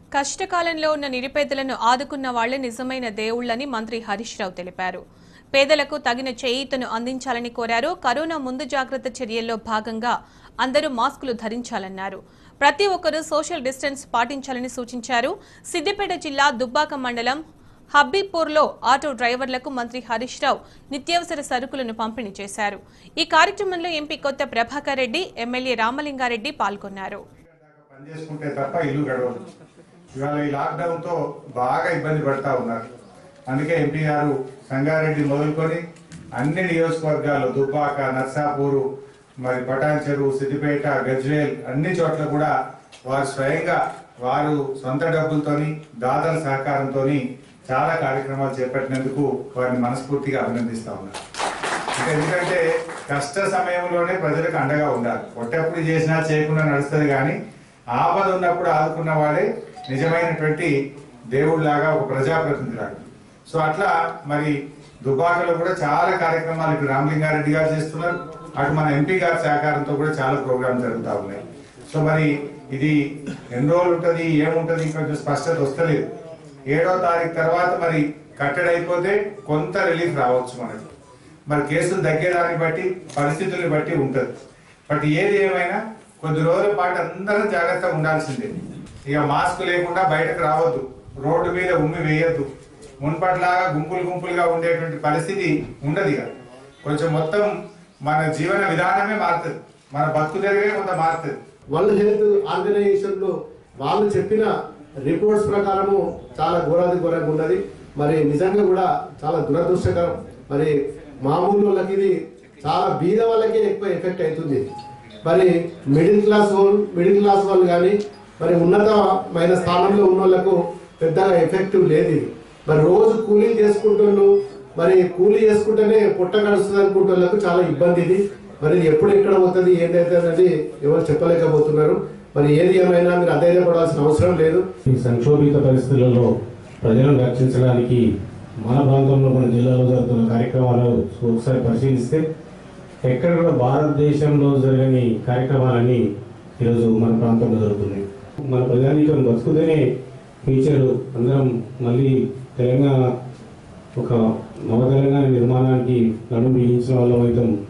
కష్టకాలంలో ఉన్న నిరుపేదలను ఆదుకున్న వాళ్లే నిజమైన దేవుళ్లని మంత్రి హరీష్ రావు తెలిపారు పేదలకు తగిన చేయూతను అందించాలని కోరారు కరోనా ముందు జాగ్రత్త చర్యల్లో భాగంగా అందరూ మాస్కులు ధరించాలన్నారు ప్రతి ఒక్కరూ సోషల్ డిస్టెన్స్ పాటించాలని సూచించారు సిద్దిపేట జిల్లా దుబ్బాక మండలం హబ్బీపూర్లో ఆటో డ్రైవర్లకు మంత్రి హరీష్ రావు నిత్యావసర సరుకులను పంపిణీ చేశారు ఈ కార్యక్రమంలో ఎంపీ కొత్త ప్రభాకర్ రెడ్డి ఎమ్మెల్యే రామలింగారెడ్డి పాల్గొన్నారు పని చేసుకుంటే తప్ప ఇల్లు గడవదు ఇవాళ ఈ లాక్డౌన్ తో బాగా ఇబ్బంది పడతా ఉన్నారు అందుకే ఎంపీ గారు సంగారెడ్డి మొదలుకొని అన్ని నియోజకవర్గాలు దుబ్బాక నర్సాపూరు మరి పటాన్ చెరువు సిద్దిపేట గజ్వేల్ అన్ని చోట్ల కూడా వారు స్వయంగా వారు సొంత డబ్బులతోని దాతల సహకారంతోని చాలా కార్యక్రమాలు చేపట్టినందుకు వారిని మనస్ఫూర్తిగా అభినందిస్తా ఉన్నారు ఇంకా ఎందుకంటే కష్ట సమయంలోనే ప్రజలకు అండగా ఉండాలి పొట్టప్పుడు చేసినా చేయకుండా నడుస్తుంది కానీ ఆపద ఉన్నప్పుడు ఆదుకున్న వాడే నిజమైనటువంటి దేవుడిలాగా ఒక ప్రజాప్రతినిధిలాగా సో అట్లా మరి దుబాకలో కూడా చాలా కార్యక్రమాలు ఇటు రామలింగారెడ్డి గారు చేస్తున్నారు అటు మన ఎంపీ గారి సహకారంతో కూడా చాలా ప్రోగ్రామ్ జరుగుతూ ఉన్నాయి సో మరి ఇది ఎన్ని రోజులు ఉంటుంది ఏముంటుంది కొంచెం స్పష్టత వస్తలేదు ఏడో తారీఖు తర్వాత మరి కట్టడి అయిపోతే కొంత రిలీఫ్ రావచ్చు మనకు మరి కేసులు తగ్గేదాన్ని బట్టి పరిస్థితుల్ని బట్టి ఉంటుంది బట్ ఏది ఏమైనా కొద్ది రోజుల పాటు అందరం జాగ్రత్తగా ఉండాల్సిందే ఇక మాస్క్ లేకుండా బయటకు రావద్దు రోడ్డు మీద ఉమ్మి వేయద్దు మున్పట్లాగా గుంపులు గుంపులుగా ఉండేటువంటి పరిస్థితి ఉండదు ఇక కొంచెం మొత్తం మన జీవన విధానమే మారుతుంది మన బతుకు తెరిగే కొంత మారుతుంది వరల్డ్ హెల్త్ ఆర్గనైజేషన్ లో వాళ్ళు చెప్పిన రిపోర్ట్స్ ప్రకారము చాలా ఘోరాది ఘోరంగా ఉన్నది మరి నిజంగా కూడా చాలా దురదృష్టకరం మరి మామూలు వాళ్ళకి ఇది చాలా బీద వాళ్ళకే ఎక్కువ ఎఫెక్ట్ అవుతుంది మరి మిడిల్ క్లాస్ వాళ్ళు మిడిల్ క్లాస్ వాళ్ళు కానీ మరి ఉన్నతమైన స్థానంలో ఉన్న వాళ్ళకు పెద్దగా ఎఫెక్టివ్ లేదు ఇది మరి రోజు కూలీ చేసుకుంటున్నారు మరి కూలీ చేసుకుంటేనే పుట్ట గడుస్తుంది అనుకుంటే వాళ్ళకు చాలా ఇబ్బంది ఇది మరి ఇది ఎప్పుడు ఎక్కడ పోతుంది ఏంటైతే అనేది ఎవరు చెప్పలేకపోతున్నారు మరి ఏది ఏమైనా మీరు అధైర్యపడాల్సిన అవసరం లేదు ఈ సంక్షోభిత పరిస్థితులలో ప్రజలను రక్షించడానికి మన ప్రాంతంలో మన జిల్లాలో జరుగుతున్న కార్యక్రమాలు ఒకసారి పరిశీలిస్తే ఎక్కడ కూడా భారతదేశంలో జరగని కార్యక్రమాలన్నీ ఈరోజు మన ప్రాంతంలో జరుగుతున్నాయి మన ప్రజానీకం బతుకుతేనే ఫ్యూచర్ అందరం మళ్ళీ తెలంగాణ ఒక నవ తెలంగాణ నిర్మాణానికి నడుము బిగించిన వాళ్ళం అవుతాం